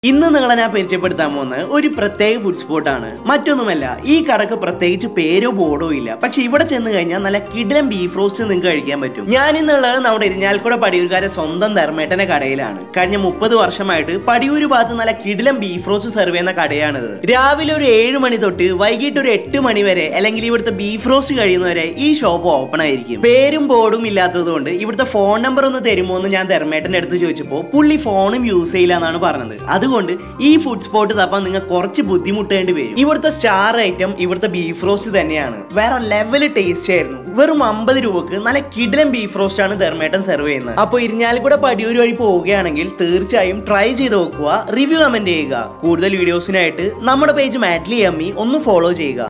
ഇന്ന് നിങ്ങളെ ഞാൻ പരിചയപ്പെടുത്താൻ പോകുന്നത് ഒരു പ്രത്യേക ഫുഡ് സ്പോട്ടാണ് മറ്റൊന്നുമല്ല ഈ കടക്ക് പ്രത്യേകിച്ച് പേരോ ബോർഡോ ഇല്ല പക്ഷെ ഇവിടെ ചെന്ന് കഴിഞ്ഞാൽ നല്ല കിടിലൻ ബീഫ് റോസ്റ്റ് നിങ്ങൾക്ക് കഴിക്കാൻ പറ്റും ഞാൻ ഇന്നുള്ളത് നമ്മുടെ ഇരിഞ്ഞാൽക്കുട പടിയൂർക്കാരെ സ്വന്തം ധർമ്മേട്ടന്റെ കടയിലാണ് കഴിഞ്ഞ മുപ്പത് വർഷമായിട്ട് പടിയൂര് ഭാഗത്ത് നല്ല കിടിലൻ ബീഫ് റോസ്റ്റ് സെർവ് ചെയ്യുന്ന കടയാണിത് രാവിലെ ഒരു ഏഴ് മണി തൊട്ട് വൈകിട്ട് ഒരു എട്ട് മണി വരെ അല്ലെങ്കിൽ ഇവിടുത്തെ ബീഫ് റോസ്റ്റ് കഴിയുന്നവരെ ഈ ഷോപ്പ് ഓപ്പൺ ആയിരിക്കും പേരും ബോർഡും ഇല്ലാത്തത് കൊണ്ട് ഇവിടുത്തെ ഫോൺ നമ്പർ ഒന്ന് തരുമോ എന്ന് ഞാൻ ധർമ്മേട്ടന്റെ അടുത്ത് ചോദിച്ചപ്പോൾ പുള്ളി ഫോണും യൂസ് ചെയ്യില്ല എന്നാണ് പറഞ്ഞത് അതുകൊണ്ട് ഈ ഫുഡ് സ്പോട്ട് തപ്പാൻ നിങ്ങൾ കുറച്ച് ബുദ്ധിമുട്ടേണ്ടി വരും ഇവിടുത്തെ സ്റ്റാർ ഐറ്റം ഇവിടുത്തെ ബീഫ് റോസ്റ്റ് തന്നെയാണ് വേറെ ലെവല് ടേസ്റ്റ് ആയിരുന്നു വെറും അമ്പത് രൂപക്ക് നല്ല കിടിലൻ ബീഫ് റോസ്റ്റ് ആണ് ധർമ്മേട്ടൻ സെർവ് ചെയ്യുന്നത് അപ്പോൾ ഇരിഞ്ഞാലിക്കൂടെ പടിയൂർ വഴി പോവുകയാണെങ്കിൽ തീർച്ചയായും ട്രൈ ചെയ്ത് നോക്കുക റിവ്യൂ കമന്റ് ചെയ്യുക കൂടുതൽ വീഡിയോസിനായിട്ട് നമ്മുടെ പേജ് മാറ്റ്ലി അമ്മി ഒന്ന് ഫോളോ ചെയ്യുക